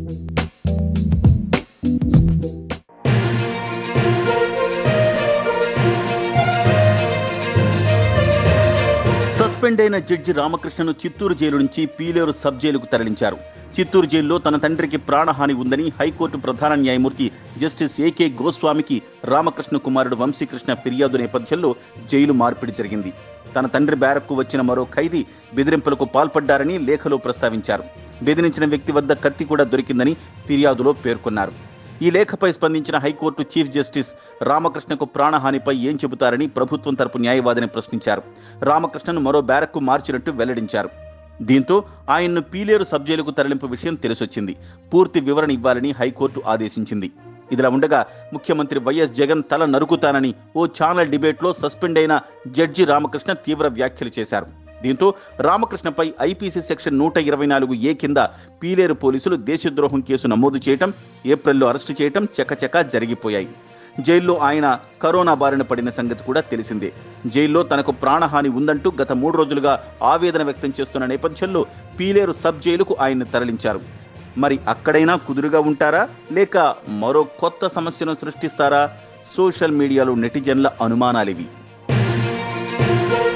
suspend అయిన judge రామకృష్ణను Chittoor jail నుంచి Pileru sub జైలుకు తరలించారు చిత్తూరు జైల్లో తన తండ్రికి ప్రాణహాని ఉందని హైకోర్టు ప్రధాన న్యాయమూర్తి జస్టిస్ ఏకే గోస్వామికి రామకృష్ణ కుమారుడు వంశీకృష్ణ ఫిర్యాదు నేపథ్యంలో జైలు మార్పిడి జరిగింది తన తండ్రి బ్యారక్కు వచ్చిన మరో ఖైదీ బెదిరింపులకు పాల్పడ్డారని లేఖలో ప్రస్తావించారు బెదిరించిన వ్యక్తి వద్ద కత్తి కూడా దొరికిందని ఫిర్యాదులో పేర్కొన్నారు ఈ లేఖపై స్పందించిన హైకోర్టు చీఫ్ జస్టిస్ రామకృష్ణకు ప్రాణహానిపై ఏం చెబుతారని ప్రభుత్వం తరపు న్యాయవాదిని ప్రశ్నించారు రామకృష్ణను మరో బ్యారక్కు మార్చినట్టు వెల్లడించారు దీంతో ఆయన్ను పీలేరు సబ్ జైలుకు తరలింపు విషయం తెలిసొచ్చింది పూర్తి వివరణ ఇవ్వాలని హైకోర్టు ఆదేశించింది ఇదిలా ఉండగా ముఖ్యమంత్రి వైఎస్ జగన్ తల నరుకుతానని ఓ ఛానల్ డిబేట్లో సస్పెండ్ అయిన జడ్జి రామకృష్ణ తీవ్ర వ్యాఖ్యలు చేశారు దీంతో రామకృష్ణపై ఐపీసీ సెక్షన్ నూట ఇరవై నాలుగు ఏ కింద పీలేరు పోలీసులు దేశద్రోహం కేసు నమోదు చేయటం ఏప్రిల్లో అరెస్టు చేయటం చకచకా జరిగిపోయాయి జైల్లో ఆయన కరోనా బారిన పడిన సంగతి కూడా తెలిసిందే జైల్లో తనకు ప్రాణహాని ఉందంటూ గత మూడు రోజులుగా ఆవేదన వ్యక్తం చేస్తున్న నేపథ్యంలో పీలేరు సబ్ జైలుకు ఆయన్ని తరలించారు మరి అక్కడైనా కుదురుగా ఉంటారా లేక మరో కొత్త సమస్యను సృష్టిస్తారా సోషల్ మీడియాలో నెటిజన్ల అనుమానాలివి